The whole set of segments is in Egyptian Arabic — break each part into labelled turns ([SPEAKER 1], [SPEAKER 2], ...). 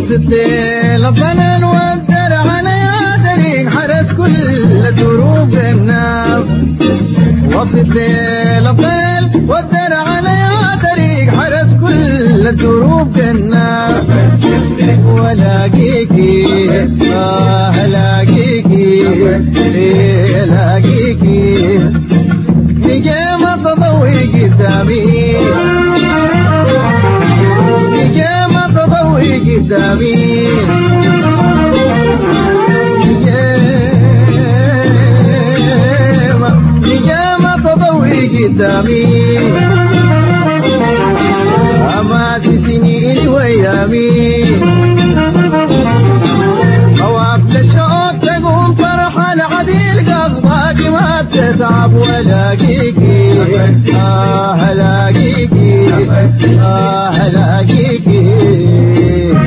[SPEAKER 1] وصلت الظنن والدرع على يا طريق حرس كل دروب النار وصلت الظنن والدرع على يا طريق حرس كل دروب النار ولاقيكي آه لاقيكي إيه لاقيكي نجامة تضوي قدامي نجامة تضوي قدامي نجامة نجامة تضوي قدامي أما سنين وأيامي طواف للشوق تقوم فرحة العديل قصدك ما تتعب ولاقيكي آه لاقيكي آه لاقيكي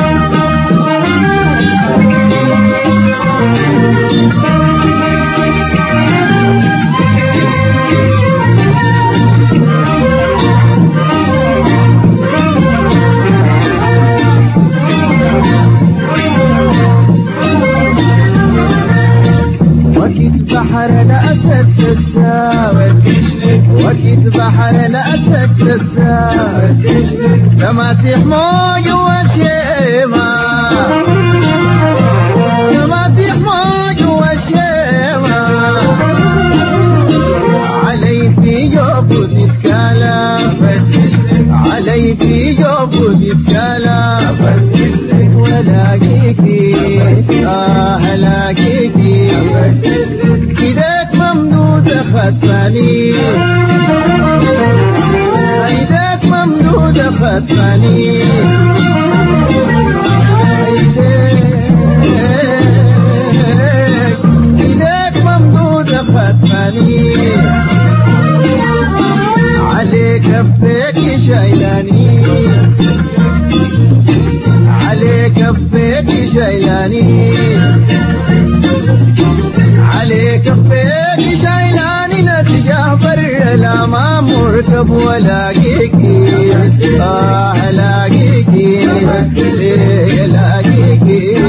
[SPEAKER 1] وكيد بحر الأسد تساوي وكيد بحر الأسد تساوي تماسيح موج وشيمة تماسيح موج وشيمة علي في جوب تتكلم علي في جوب تتكلم ولاقيكي آه لاقيكي إيدك ممدودة ختماني إيدك ممدودة ختماني إيدك إيدك ممدودة ختماني عليك كفيك شايلاني عليك كفيك شايلاني عليك كفيك شايلاني نتجاه بر لا ما مركب ولا جيكي آه لاقيكي إيه لاقيكي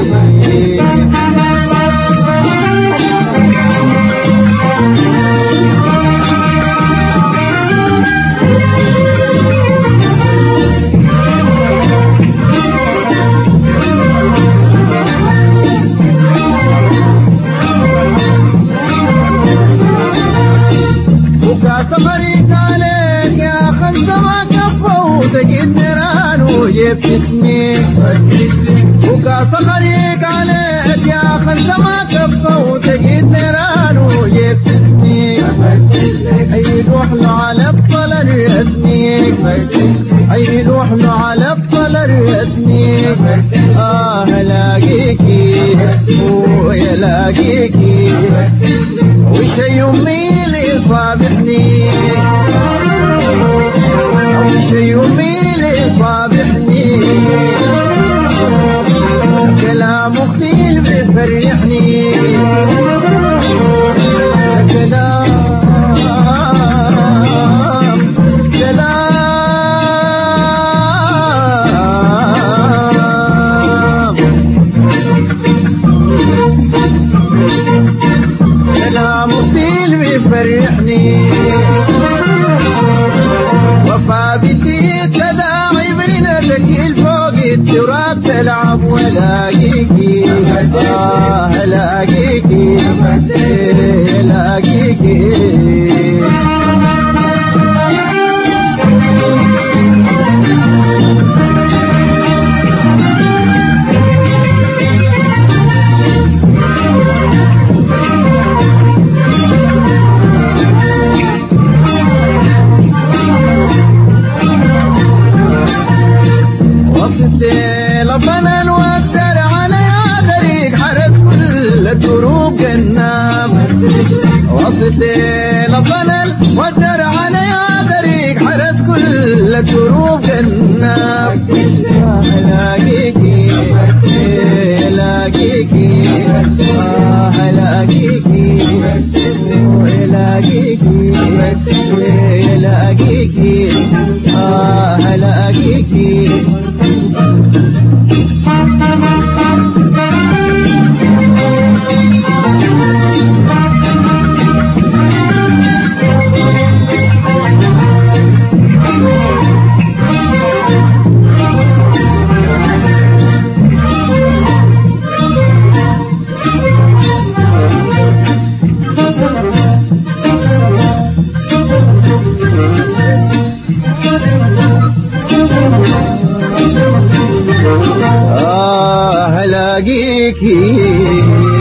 [SPEAKER 1] وكاس غريق عليك يا خلد ما كفوت قد نيران وجبت اسمي وكاس غريق عليك يا خلد ما كفوت قد نيران وجبت اسمي اي روح له على الطل الرسمي اي روح له على الطل الرسمي اه لاقيكي ويا لاقيكي وش يومي اللي صابحني وش يومي اللي صابحني كلام خيل بيفرحني كلام كلام كلام طيل بيفرحني وفا بيتي تداعي بينتك الفوق التراب تلعب ولاقيكي آه لاقيكي إيه لاقيكي وصلت لبنا نوتر على يا طريق حرس كل الدروب جنام وصلت لبنا نوتر على يا طريق حرس كل الدروب جنام لاقيكي إيه لاقيكي آه لاقيكي إيه لاقيكي إيه لاقيكي آه لاقيكي هلاقيكي